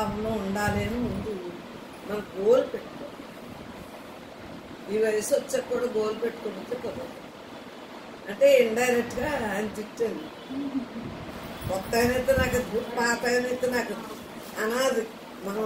ఉత్సాహంలో ఉండాలి అని ముందు మనం గోల్ పెట్టుకో ఈ వయసు వచ్చాక కూడా గోల్ పెట్టుకోకపోతే కుదరదు అంటే ఇండైరెక్ట్ గా ఆయన తిట్టాను కొత్త ఆయన అయితే నాకు వద్దు, పాత ఆయన అయితే నాకు వద్దు. అనాది మనం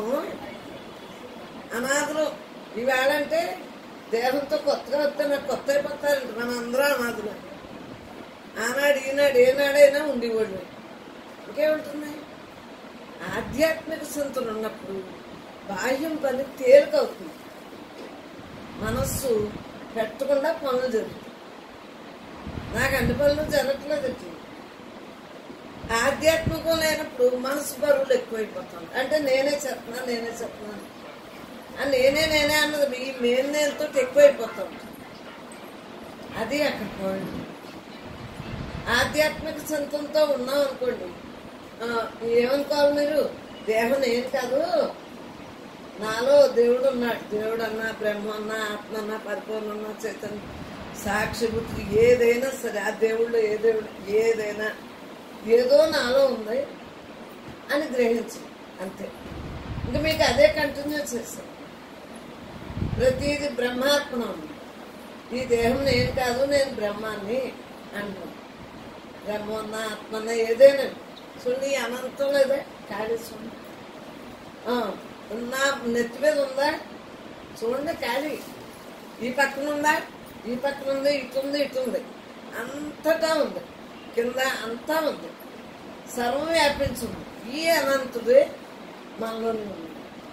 అనాథలు ఈవేళ అంటే దేహంతో కొత్తగా వస్తే నాకు కొత్త అయిపోతారంట మనం అందరం అనాథులు ఆనాడు ఈనాడు ఏనాడైనా ఉండేవాళ్ళు ఇంకేముంటుంది ఆధ్యాత్మిక సంతులు ఉన్నప్పుడు బాహ్యం పని తేలికవుతుంది మనస్సు పెట్టకుండా పనులు జరుగుతాయి నాకు అన్ని పనులు జరగట్లేదు ఇట్లా. ఆధ్యాత్మికం లేనప్పుడు మనసు బరువులు ఎక్కువైపోతుంది అంటే నేనే చెప్తున్నా నేనే చెప్తున్నాను ఆ నేనే నేనే అన్నది మీ మేలు నేలతో ఎక్కువైపోతాం అది అక్కడ పాయింట్ ఆధ్యాత్మిక సంతంతో ఉన్నాం అనుకోండి ఆ, ఏమనుకోవాలి మీరు దేహం నేను కాదు నాలో దేవుడు ఉన్నాడు దేవుడు అన్నా బ్రహ్మ అన్నా ఆత్మ అన్నా పరిపూర్ణ అన్నా చైతన్య సాక్షి బుద్ధి ఏదైనా సరే ఆ దేవుళ్ళు ఏ దేవుడు ఏదైనా ఏదో నాలో ఉంది అని గ్రహించు అంతే ఇంకా మీకు అదే కంటిన్యూ చేస్తాం ప్రతిది బ్రహ్మాత్మ ఉంది ఈ దేహం నేను కాదు నేను బ్రహ్మాన్ని అంటాం బ్రహ్మన్న ఆత్మన్న ఏదైనా చూడండి ఈ అనంతం లేదే ఖాళీ చూడండి ఆ, నా నెత్తి మీద ఉందా చూడండి ఖాళీ ఈ పక్కన ఉందా ఈ పక్కన ఉంది ఇటు ఉంది ఇటు ఉంది అంతటా ఉంది కింద అంతా ఉంది సర్వం వ్యాపించింది ఈ అనంతుడే మనలోనే ఉంది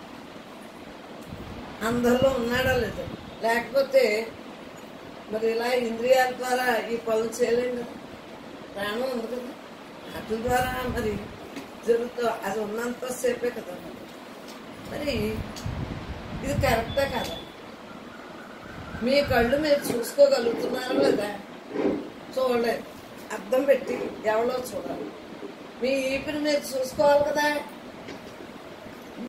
అందరిలో ఉన్నాడా లేదా లేకపోతే మరి ఇలా ఇంద్రియాల ద్వారా ఈ పనులు చేయలేం కదా ప్రాణం ఉంది కదా వాటి ద్వారా మరి జరుగుతూ అది ఉన్నంతసేపే కదా మరి ఇది కరెక్టా కదా మీ కళ్ళు మీరు చూసుకోగలుగుతున్నారా లేదా చూడలేదు అర్థం పెట్టి ఎవరో చూడాలి మీ ఈపిని మీరు చూసుకోవాలి కదా